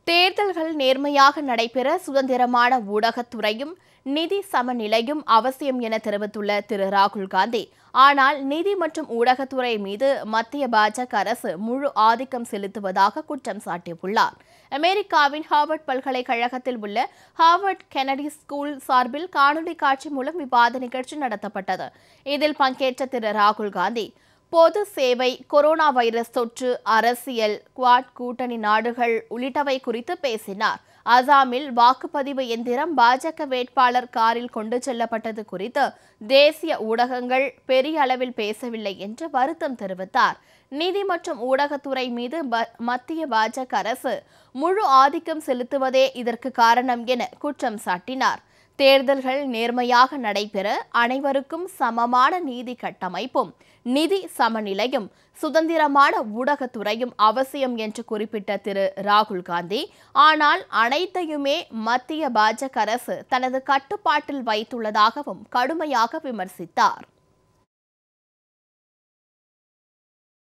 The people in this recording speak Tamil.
தேர்தல்கள் நேர்மையாக நடைபெற சுதந்திரமான ஊடகத்துறையும் நிதி சமநிலையும் அவசியம் என தெரிவித்துள்ள திரு ராகுல் காந்தி ஆனால் நிதி மற்றும் ஊடகத்துறை மீது மத்திய பாஜக அரசு முழு ஆதிக்கம் செலுத்துவதாக குற்றம் சாட்டியுள்ளார் அமெரிக்காவின் ஹார்வர்ட் பல்கலைக்கழகத்தில் உள்ள ஹார்வர்ட் கெனடி ஸ்கூல் சார்பில் காணொலி காட்சி மூலம் விவாத நிகழ்ச்சி நடத்தப்பட்டது இதில் பங்கேற்ற திரு ராகுல் காந்தி பொது சேவை கொரோனா வைரஸ் தொற்று அரசியல் குவாட் கூட்டணி நாடுகள் உள்ளிட்டவை குறித்து பேசினார் அசாமில் வாக்குப்பதிவு எந்திரம் பாஜக வேட்பாளர் காரில் கொண்டு செல்லப்பட்டது குறித்து தேசிய ஊடகங்கள் பெரிய அளவில் பேசவில்லை என்று வருத்தம் தெரிவித்தார் நிதி மற்றும் ஊடகத்துறை மீது ப- மத்திய பாஜக அரசு முழு ஆதிக்கம் செலுத்துவதே இதற்கு காரணம் என குற்றம் சாட்டினார் தேர்தல்கள் நேர்மையாக நடைபெற அனைவருக்கும் சமமான நீதி கட்டமைப்பும் நிதி சமநிலையும் சுதந்திரமான ஊடகத்துறையும் அவசியம் என்று குறிப்பிட்ட திரு ராகுல் காந்தி ஆனால் அனைத்தையுமே மத்திய பாஜக அரசு தனது கட்டுப்பாட்டில் வைத்துள்ளதாகவும் கடுமையாக விமர்சித்தார்